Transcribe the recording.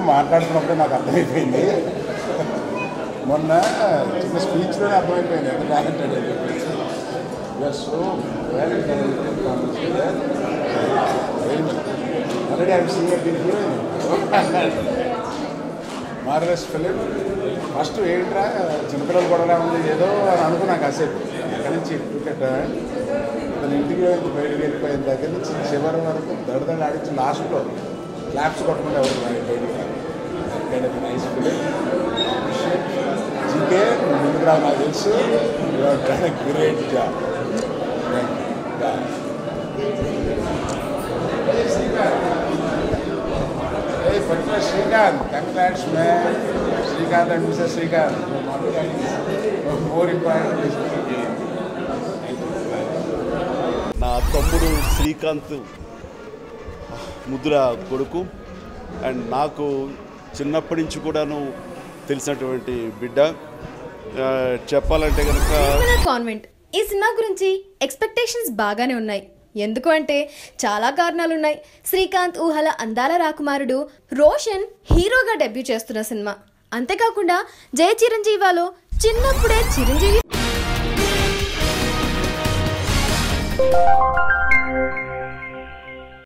మాట్లాడుతున్నప్పుడే నాకు అర్థమైపోయింది మొన్న చిన్న స్పీచ్లోనే అర్థమైపోయింది ఎంత టాలెంటెడ్ అని చెప్పేసి you're so well already I'm seeing big heroine Marvels film first ఏంట్రా చిన్నపిల్లలు కూడా ఉంది ఏదో అని అనుకున్నాను కాసేపు ఎక్కడి నుంచి క్రికెట్ ఇతను ఇంటికి వెళ్ళి బయటికి వెళ్ళిపోయిన దగ్గర నుంచి చివరి వరకు దడదడ ఆడించి లాస్ట్లో క్లాప్స్ కొట్టకుండా ఎవరు రాని బయటికి నైస్ ఫిలిం జీకే ముందుకు రావు నాకు తెలుసు great job Hey, particular Srikanth, congrats man. Srikanth and Mr. Srikanth. Your mommy daddy is more important is నా తమ్ముడు శ్రీకాంత్ ముద్ర కొడుకు అండ్ నాకు చిన్నప్పటి నుంచి కూడాను తెలిసినటువంటి బిడ్డ ఆ, చెప్పాలంటే కనుక మన కాన్వెంట్ ఈ సినిమా గురించి ఎక్స్పెక్టేషన్స్ బాగానే ఉన్నాయి ఎందుకు అంటే చాలా కారణాలున్నాయి శ్రీకాంత్ ఊహల అందాల రాకుమారుడు రోషన్ హీరోగా డెబ్యూ చేస్తున్న సినిమా అంతేకాకుండా జయ చిరంజీవాలో చిన్నప్పుడే చిరంజీవి